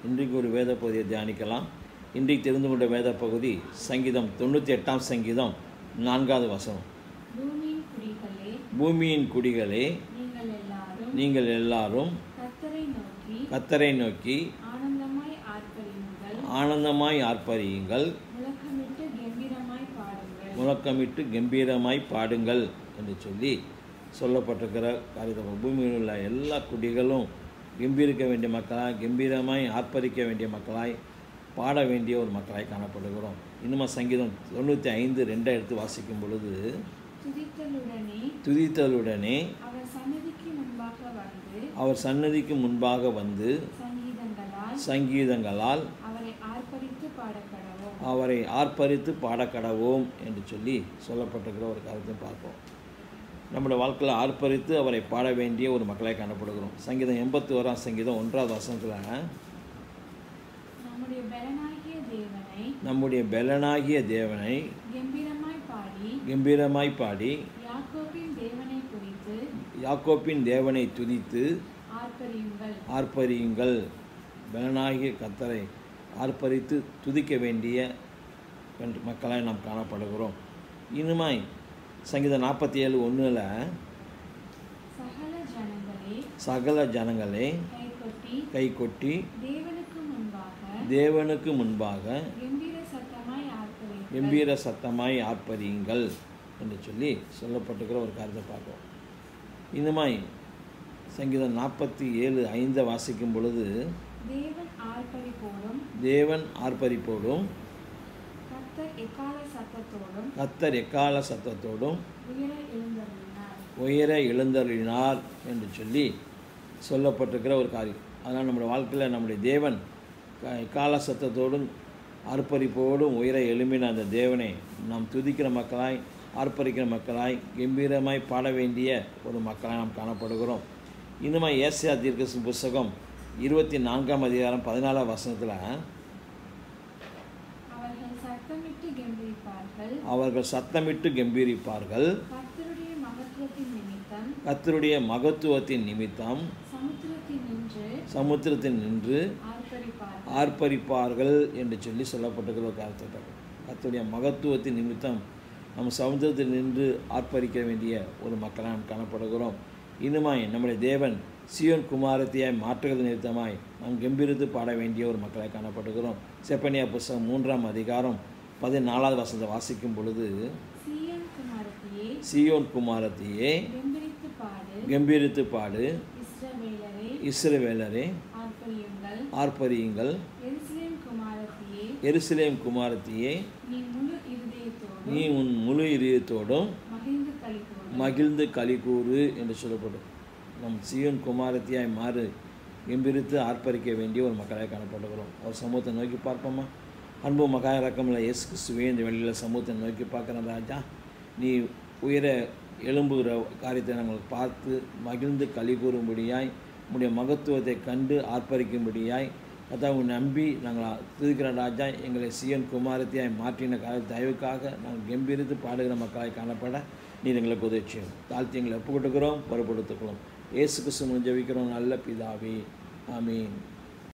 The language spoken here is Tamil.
இன்றைக்கு ஒரு வேத பகுதியை தியானிக்கலாம் இன்றைக்கு தெரிந்து கொண்ட வேத பகுதி சங்கீதம் தொண்ணூற்றி எட்டாம் சங்கீதம் நான்காவது வசனம் பூமியின் குடிகளே பூமியின் குடிகளே நீங்கள் எல்லாரும் நீங்கள் எல்லாரும் கர்த்தரை நோக்கி கத்தரை நோக்கி ஆனந்தமாய் ஆர்ப்பரியுங்கள் ஆனந்தமாய் ஆர்ப்பரியுங்கள் முழக்கமிட்டு கம்பீரமாய் பாடுங்கள் முழக்கமிட்டு கம்பீரமாய் பாடுங்கள் என்று சொல்லி சொல்லப்பட்டிருக்கிற காரியத்தை பூமியில் உள்ள எல்லா குடிகளும் கம்பீரிக்க வேண்டிய மக்களாய் கம்பீரமாய் ஆர்ப்பரிக்க வேண்டிய மக்களாய் பாட வேண்டிய ஒரு மக்களாய் காணப்படுகிறோம் இன்னுமா சங்கீதம் தொண்ணூற்றி ஐந்து ரெண்டை எடுத்து வாசிக்கும் பொழுது துதித்தலுடனே துதித்தலுடனே அவர் சன்னதிக்கு முன்பாக வந்து அவர் சன்னதிக்கு முன்பாக வந்து சங்கீதங்களால் சங்கீதங்களால் அவரை ஆர்ப்பரித்து பாடக்கடவோம் அவரை ஆர்ப்பரித்து பாடக்கடவோம் என்று சொல்லி சொல்லப்பட்டிருக்கிற ஒரு காரியத்தை பார்ப்போம் நம்முடைய வாழ்க்கையில் ஆர்ப்பரித்து அவரை பாட வேண்டிய ஒரு மக்களாய் காணப்படுகிறோம் சங்கீதம் எண்பத்தி ஓராம் சங்கீதம் ஒன்றாவது வசனத்தில் நம்முடைய பலனாகிய தேவனை நம்முடைய பெலனாகிய தேவனை கம்பீரமாய் பாடி கம்பீரமாய் பாடி யாக்கோபின் தேவனை குறித்து யாக்கோப்பின் தேவனை துதித்து ஆர்ப்பரியுங்கள் ஆர்ப்பரியுங்கள் பெலனாகிய கத்தரை ஆர்ப்பரித்து துதிக்க வேண்டிய வென்று- மக்களாய் நாம் காணப்படுகிறோம் இனிமாய் சங்கீதம் நாற்பத்தி ஏழு ஒன்றில் சகல ஜனங்களே சகல ஜனங்களே கைகொட்டி கை கொட்டி தேவனுக்கு முன்பாக தேவனுக்கு முன்பாக கம்பீர சத்தமாய் ஆர்ப்பரியுங்கள் கம்பீர சத்தமாய் ஆர்ப்பரியுங்கள் என்று சொல்லி சொல்லப்பட்டிருக்கிற ஒரு காரியத்தை பார்ப்போம் இன்னுமாய் சங்கீதம் நாற்பத்தி ஏழு ஐந்தை வாசிக்கும் பொழுது தேவன் ஆர்ப்பரிப்போடும் தேவன் ஆர்ப்பரிப்போடும் கர்த்தர் எக்கால சத்தத்தோடும் கத்தர் எக்கால சத்தத்தோடும் உயர எழுந்தருளினார் உயர எழுந்தருளினார் என்று சொல்லி சொல்லப்பட்டிருக்கிற ஒரு காரியம் அதனால் நம்முடைய வாழ்க்கையில் நம்முடைய தேவன் க- எக்கால சத்தத்தோடும் ஆர்ப்பரிப்போடும் உயர எழும்பின அந்த தேவனை நாம் துதிக்கிற மக்களாய் ஆர்ப்பரிக்கிற மக்களாய் கம்பீரமாய் பாட வேண்டிய ஒரு மக்களாய் நாம் காணப்படுகிறோம் இன்னுமா ஏசியா தீர்க்க புஸ்தகம் இருபத்தி நான்காம் அதிகாரம் பதினாலாம் வசனத்தில் அவர்கள் சத்தமிட்டு கம்பீரிப்பார்கள் அவர்கள் சத்தமிட்டு கம்பீரிப்பார்கள் கர்த்தருடைய மகத்துவத்தின் நிமித்தம் கத்தருடைய மகத்துவத்தின் நிமித்தம் சமுத்திரத்தில் நின்று சமுத்திரத்தில் நின்று ஆர்ப்பரிப்பார்கள் ஆர்ப்பரிப்பார்கள் என்று சொல்லி சொல்லப்பட்டிருக்கிற ஒரு காரியத்தை கர்த்தருடைய மகத்துவத்தின் நிமித்தம் நம்ம சமுத்திரத்தில் நின்று ஆர்ப்பரிக்க வேண்டிய ஒரு மக்களாக நாம் காணப்படுகிறோம் இன்னுமாய் நம்முடைய தேவன் சியோன் குமாரத்தியாய் மாற்றுகிறது நிமித்தமாய் நாம் கம்பீரித்து பாட வேண்டிய ஒரு மக்களாய் காணப்படுகிறோம் செப்பனியா புஸ்தகம் மூன்றாம் அதிகாரம் பதினாலாவது வசனத்தை வாசிக்கும் பொழுது சீயோன் குமாரத்தியே சியோன் குமாரத்தியே கம்பீரித்து பாடு கம்பீரித்து பாடு இஸ்ரவேலரே இஸ்ரவேலரே ஆர்ப்பரியுங்கள் ஆர்ப்பரியுங்கள் எருசலேம் குமாரத்தியே எருசலேம் குமாரத்தியே நீ முழு இருதயத்தோடும் நீ உன் முழு இதயத்தோடும் மகிழ்ந்து களிக்கூறு மகிழ்ந்து கலிகூறு என்று சொல்லப்படும் நம் சியோன் குமாரத்தியாய் மாறு கம்பீரித்து ஆர்ப்பரிக்க வேண்டிய ஒரு மக்களாக காணப்படுகிறோம் ஒரு சமூகத்தை நோக்கி பார்ப்போமா அன்பு மகா இறக்கமில்ல இயேசு கிறிஸ்துவே இந்த வெளியில் சமூகத்தை நோக்கி பார்க்குறேன் ராஜா நீ உயர எழும்புகிற காரியத்தை நாங்கள் பார்த்து மகிழ்ந்து களி கூறும்படியாய் உம்முடைய மகத்துவத்தை கண்டு ஆர்ப்பரிக்கும்படியாய் அதாவது நம்பி நாங்கள் துதிக்கிற ராஜா எங்களை சியன் குமாரத்தியாய் மாற்றின கால தயவுக்காக நாங்கள் கம்பீரித்து பாடுகிற மக்களாய் காணப்பட நீர் எங்களுக்கு உதவி செய்யும் தாழ்த்தி எங்களை ஒப்புக்கொட்டுக்கிறோம் பொறுப்படுத்துக்கிறோம் இயேசு கிறிஸ்து ஜெபிக்கிறோம் நல்ல பிதாவே ஆமீன்